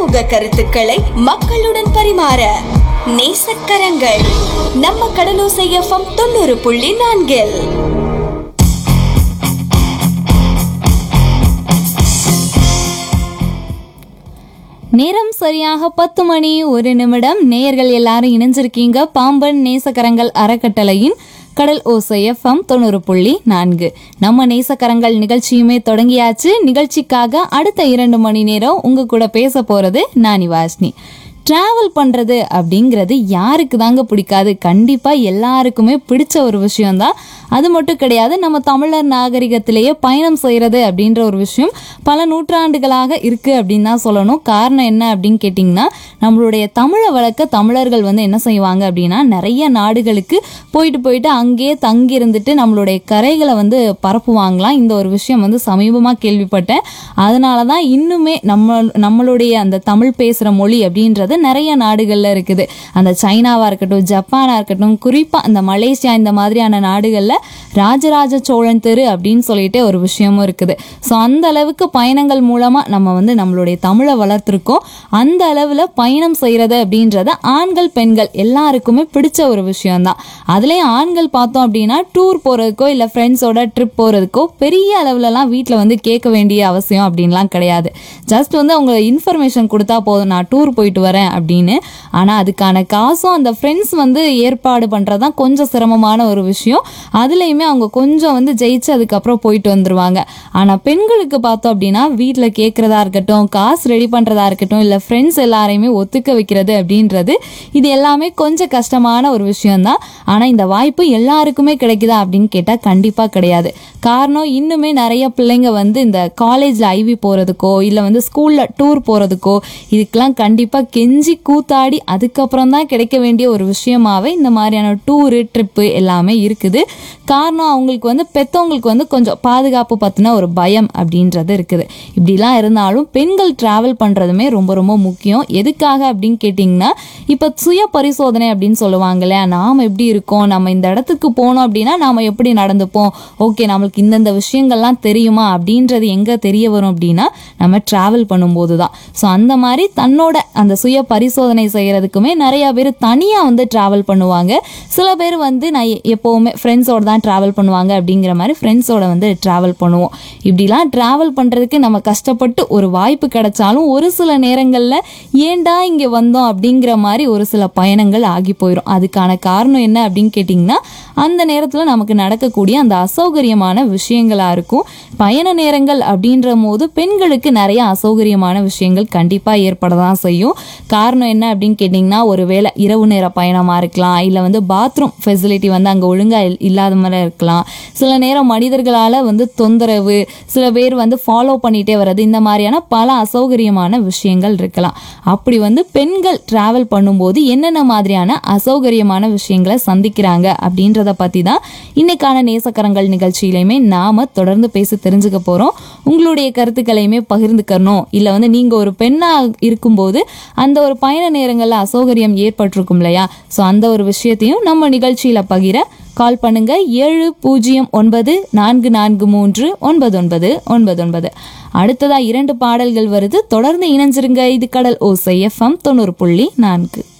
சமூக கருத்துக்களை மக்களுடன் பரிமாற நேசக்கரங்கள் நம்ம கடலோசை எஃப்எம் தொண்ணூறு புள்ளி நான்கில் நேரம் சரியாக பத்து மணி ஒரு நிமிடம் நேயர்கள் எல்லாரும் இணைஞ்சிருக்கீங்க பாம்பன் நேசக்கரங்கள் அறக்கட்டளையின் கடல் ஓசை எஃப்எம் தொண்ணூறு புள்ளி நான்கு நம்ம நேசக்கரங்கள் நிகழ்ச்சியுமே தொடங்கியாச்சு நிகழ்ச்சிக்காக அடுத்த இரண்டு மணி நேரம் உங்க கூட பேச போறது நானி வாஷ்னி டிராவல் பண்ணுறது அப்படிங்கிறது யாருக்கு தாங்க பிடிக்காது கண்டிப்பாக எல்லாருக்குமே பிடிச்ச ஒரு விஷயம்தான் அது மட்டும் கிடையாது நம்ம தமிழர் நாகரிகத்திலேயே பயணம் செய்கிறது அப்படின்ற ஒரு விஷயம் பல நூற்றாண்டுகளாக இருக்குது அப்படின்னு தான் சொல்லணும் காரணம் என்ன அப்படின்னு கேட்டிங்கன்னா நம்மளுடைய தமிழை வளர்க்க தமிழர்கள் வந்து என்ன செய்வாங்க அப்படின்னா நிறைய நாடுகளுக்கு போயிட்டு போயிட்டு அங்கேயே தங்கி இருந்துட்டு நம்மளுடைய கரைகளை வந்து பரப்புவாங்களாம் இந்த ஒரு விஷயம் வந்து சமீபமாக கேள்விப்பட்டேன் அதனால தான் இன்னுமே நம்ம நம்மளுடைய அந்த தமிழ் பேசுகிற மொழி அப்படின்றது நிறைய நாடுகளில் இருக்குது அந்த சைனாவாக இருக்கட்டும் ஜப்பானாக இருக்கட்டும் குறிப்பாக அந்த மலேசியா இந்த மாதிரியான நாடுகளில் ராஜராஜ சோழன் தெரு அப்படின்னு சொல்லிட்டு ஒரு விஷயமும் இருக்குது ஸோ அந்த அளவுக்கு பயணங்கள் மூலமாக நம்ம வந்து நம்மளுடைய தமிழை வளர்த்துருக்கோம் அந்த அளவில் பயணம் செய்கிறது அப்படின்றத ஆண்கள் பெண்கள் எல்லாருக்குமே பிடிச்ச ஒரு விஷயம்தான் அதுலேயும் ஆண்கள் பார்த்தோம் அப்படின்னா டூர் போகிறதுக்கோ இல்லை ஃப்ரெண்ட்ஸோட ட்ரிப் போகிறதுக்கோ பெரிய அளவுலலாம் வீட்டில் வந்து கேட்க வேண்டிய அவசியம் அப்படின்லாம் கிடையாது ஜஸ்ட் வந்து அவங்க இன்ஃபர்மேஷன் கொடுத்தா போதும் நான் டூர் போயிட்டு வரேன் அப்படின்னு ஆனால் அதுக்கான காசும் அந்த ஃப்ரெண்ட்ஸ் வந்து ஏற்பாடு பண்ணுறது தான் கொஞ்சம் சிரமமான ஒரு விஷயம் அதுலேயுமே அவங்க கொஞ்சம் வந்து ஜெயிச்சு அதுக்கப்புறம் போயிட்டு வந்துருவாங்க ஆனால் பெண்களுக்கு பார்த்தோம் அப்படின்னா வீட்டில் கேட்குறதா இருக்கட்டும் காசு ரெடி பண்ணுறதா இருக்கட்டும் இல்லை ஃப்ரெண்ட்ஸ் எல்லாரையுமே ஒத்துக்க வைக்கிறது அப்படின்றது இது எல்லாமே கொஞ்சம் கஷ்டமான ஒரு விஷயம்தான் ஆனால் இந்த வாய்ப்பு எல்லாருக்குமே கிடைக்குதா அப்படின்னு கேட்டால் கண்டிப்பாக கிடையாது காரணம் இன்னுமே நிறைய பிள்ளைங்க வந்து இந்த காலேஜில் ஐவி போகிறதுக்கோ இல்லை வந்து ஸ்கூலில் டூர் போகிறதுக்கோ இதுக்கெல்லாம் கண்டிப்பாக கெஞ்சி கூத்தாடி அதுக்கப்புறம் தான் கிடைக்க வேண்டிய ஒரு விஷயமாவே இந்த மாதிரியான டூரு ட்ரிப்பு எல்லாமே இருக்குது காரணம் அவங்களுக்கு வந்து பெற்றவங்களுக்கு வந்து கொஞ்சம் பாதுகாப்பு பற்றின ஒரு பயம் அப்படின்றது இருக்குது இப்படிலாம் இருந்தாலும் பெண்கள் ட்ராவல் பண்ணுறதுமே ரொம்ப ரொம்ப முக்கியம் எதுக்காக அப்படின்னு கேட்டிங்கன்னா இப்போ சுய பரிசோதனை அப்படின்னு சொல்லுவாங்க இல்லையா நாம் எப்படி இருக்கோம் நம்ம இந்த இடத்துக்கு போனோம் அப்படின்னா நாம் எப்படி நடந்துப்போம் ஓகே நம்மளுக்கு இந்தந்த விஷயங்கள்லாம் தெரியுமா அப்படின்றது எங்கே தெரிய வரும் அப்படின்னா நம்ம ட்ராவல் பண்ணும்போது தான் ஸோ அந்த மாதிரி தன்னோட அந்த சுய பரிசோதனை செய்கிறதுக்குமே நிறையா பேர் தனியாக வந்து ட்ராவல் பண்ணுவாங்க சில பேர் வந்து நான் எ- எப்போவுமே ஃப்ரெண்ட்ஸோட தான் ட்ராவல் பண்ணுவாங்க அப்படிங்கிற மாதிரி ஃப்ரெண்ட்ஸோட வந்து ட்ராவல் பண்ணுவோம் இப்படிலாம் ட்ராவல் பண்ணுறதுக்கு நம்ம கஷ்டப்பட்டு ஒரு வாய்ப்பு கிடைச்சாலும் ஒரு சில நேரங்களில் ஏன்டா இங்கே வந்தோம் அப்படிங்கிற மாதிரி ஒரு சில பயணங்கள் ஆகி போயிடும் அதுக்கான காரணம் என்ன அப்படின்னு கேட்டிங்கன்னா அந்த நேரத்தில் நமக்கு நடக்கக்கூடிய அந்த அசௌகரியமான விஷயங்களாக இருக்கும் பயண நேரங்கள் அப்படின்ற போது பெண்களுக்கு நிறைய அசௌகரியமான விஷயங்கள் கண்டிப்பாக ஏற்பட தான் செய்யும் காரணம் என்ன அப்படின்னு கேட்டிங்கன்னா ஒருவேளை இரவு நேர பயணமாக இருக்கலாம் இல்லை வந்து பாத்ரூம் ஃபெசிலிட்டி வந்து அங்கே ஒழுங்காக இல்லாத மாதிரி இருக்கலாம் சில நேரம் மனிதர்களால் வந்து தொந்தரவு சில பேர் வந்து ஃபாலோ பண்ணிகிட்டே வர்றது இந்த மாதிரியான பல அசௌகரியமான விஷயங்கள் இருக்கலாம் அப்படி வந்து பெண்கள் ட்ராவல் பண்ணும்போது என்னென்ன மாதிரியான அசௌகரியமான விஷயங்களை சந்திக்கிறாங்க அப்படின்றத பற்றி தான் இன்னைக்கான நேசக்கரங்கள் நிகழ்ச்சியிலையுமே நாம் தொடர்ந்து பேசி தெரிஞ்சுக்க போகிறோம் உங்களுடைய கருத்துக்களையுமே பகிர்ந்துக்கணும் இல்லை வந்து நீங்கள் ஒரு பெண்ணாக இருக்கும்போது அந்த ஒரு பயண நேரங்களில் அசௌகரியம் ஏற்பட்டிருக்கும் இல்லையா ஸோ அந்த ஒரு விஷயத்தையும் நம்ம நிகழ்ச்சியில் பகிர கால் பண்ணுங்க ஏழு பூஜ்ஜியம் ஒன்பது நான்கு நான்கு மூன்று ஒன்பது ஒன்பது ஒன்பது ஒன்பது அடுத்ததா இரண்டு பாடல்கள் வருது தொடர்ந்து இணைஞ்சிருங்க இது கடல் ஓசை எஃப்எம் தொண்ணூறு புள்ளி நான்கு